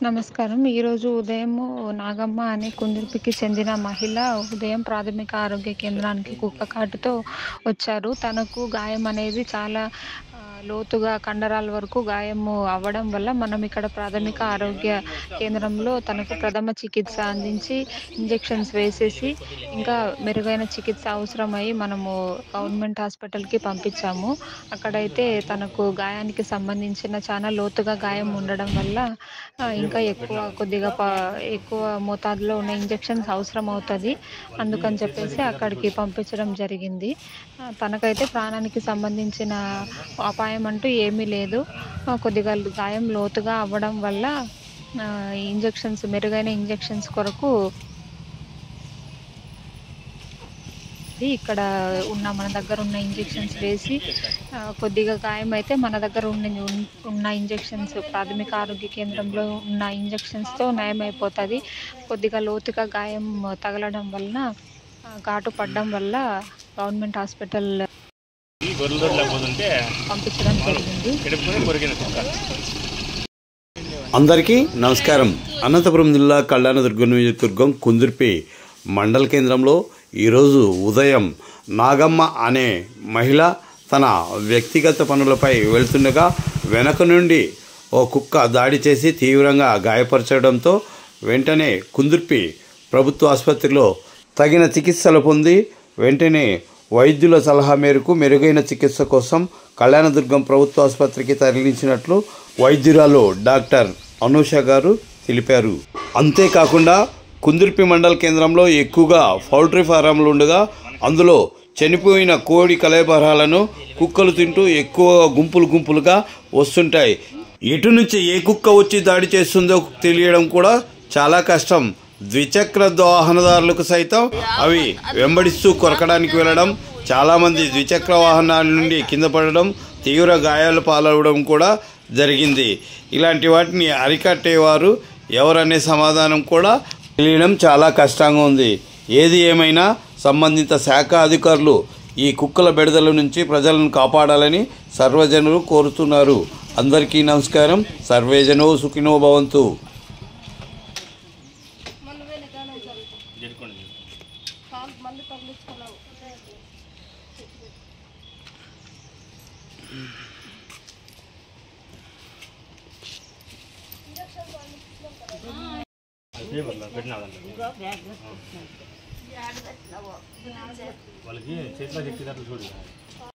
నమస్కారం ఈరోజు ఉదయం నాగమ్మ అనే కుందుర్పికి చెందిన మహిళ ఉదయం ప్రాథమిక ఆరోగ్య కేంద్రానికి కుక్క కాటుతో వచ్చారు తనకు గాయం అనేది చాలా ఆ, లోతుగా కండరాల వరకు గాయము అవ్వడం వల్ల మనం ఇక్కడ ప్రాథమిక ఆరోగ్య కేంద్రంలో తనకు ప్రథమ చికిత్స అందించి ఇంజెక్షన్స్ వేసేసి ఇంకా మెరుగైన చికిత్స అవసరమై మనము గవర్నమెంట్ హాస్పిటల్కి పంపించాము అక్కడైతే తనకు గాయానికి సంబంధించిన చాలా లోతుగా గాయం ఉండడం వల్ల ఆ, ఇంకా ఎక్కువ కొద్దిగా ప ఎక్కువ మోతాదులో ఉన్న ఇంజెక్షన్స్ అవసరం అవుతుంది అందుకని చెప్పేసి అక్కడికి పంపించడం జరిగింది ఆ, తనకైతే ప్రాణానికి సంబంధించిన అపాయం అంటూ ఏమీ లేదు ఆ, కొద్దిగా గాయం లోతుగా అవ్వడం వల్ల ఇంజెక్షన్స్ మెరుగైన ఇంజెక్షన్స్ కొరకు ఇక్కడ ఉన్న మన దగ్గర ఉన్న ఇంజెక్షన్స్ వేసి ఆ, కొద్దిగా గాయం అయితే మన దగ్గర ఉన్న ఉన్న ఇంజెక్షన్స్ ప్రాథమిక ఆరోగ్య కేంద్రంలో ఉన్న ఇంజెక్షన్స్తో నయం అయిపోతుంది కొద్దిగా లోతుగా గాయం తగలడం వలన ఆ, ఘాటు పడడం వల్ల గవర్నమెంట్ హాస్పిటల్ ఈ గొర్రెల దొడ్లో పోతుంటే పంపించడం జరిగింది కిడుపుకొని కొరికిన కుక్క అందరికీ నమస్కారం అనంతపురం జిల్లా కళ్యాణదుర్గం నియోజకవర్గం కుందుర్పి మండల కేంద్రంలో ఈరోజు ఉదయం నాగమ్మ అనే మహిళ తన వ్యక్తిగత పనులపై వెళ్తుండగా వెనక నుండి ఓ కుక్క దాడి చేసి తీవ్రంగా గాయపరచడంతో వెంటనే కుందుర్పి ప్రభుత్వ ఆసుపత్రిలో తగిన చికిత్సలు పొంది వెంటనే వైద్యుల సలహా మేరకు మెరుగైన చికిత్స కోసం కళ్యాణదుర్గం ప్రభుత్వ ఆసుపత్రికి తరలించినట్లు వైద్యురాలు డాక్టర్ అనూష గారు తెలిపారు అంతేకాకుండా కుందుర్పి మండల కేంద్రంలో ఎక్కువగా పౌల్ట్రీ ఫారంలు ఉండగా అందులో చనిపోయిన కోడి కలేబరాలను కుక్కలు తింటూ ఎక్కువ గుంపులు గుంపులుగా వస్తుంటాయి ఎటు నుంచి ఏ కుక్క వచ్చి దాడి చేస్తుందో తెలియడం కూడా చాలా కష్టం ద్విచక్ర వాహనదారులకు సైతం అవి వెంబడిస్తూ కొరకడానికి వెళ్ళడం చాలామంది ద్విచక్ర వాహనాల నుండి కింద పడడం తీవ్ర గాయాలు పాలవడం కూడా జరిగింది ఇలాంటి వాటిని అరికట్టేవారు ఎవరనే సమాధానం కూడా తెలియడం చాలా కష్టంగా ఉంది ఏది ఏమైనా సంబంధిత శాఖ అధికారులు ఈ కుక్కల బెడదల నుంచి ప్రజలను కాపాడాలని సర్వజనులు కోరుతున్నారు అందరికీ నమస్కారం సర్వేజనో సుఖినో భవంతు జరుకోండి పేపర్లో పెట్టినాదంట వాళ్ళకి చేతిలో చెక్కినట్లు చూడు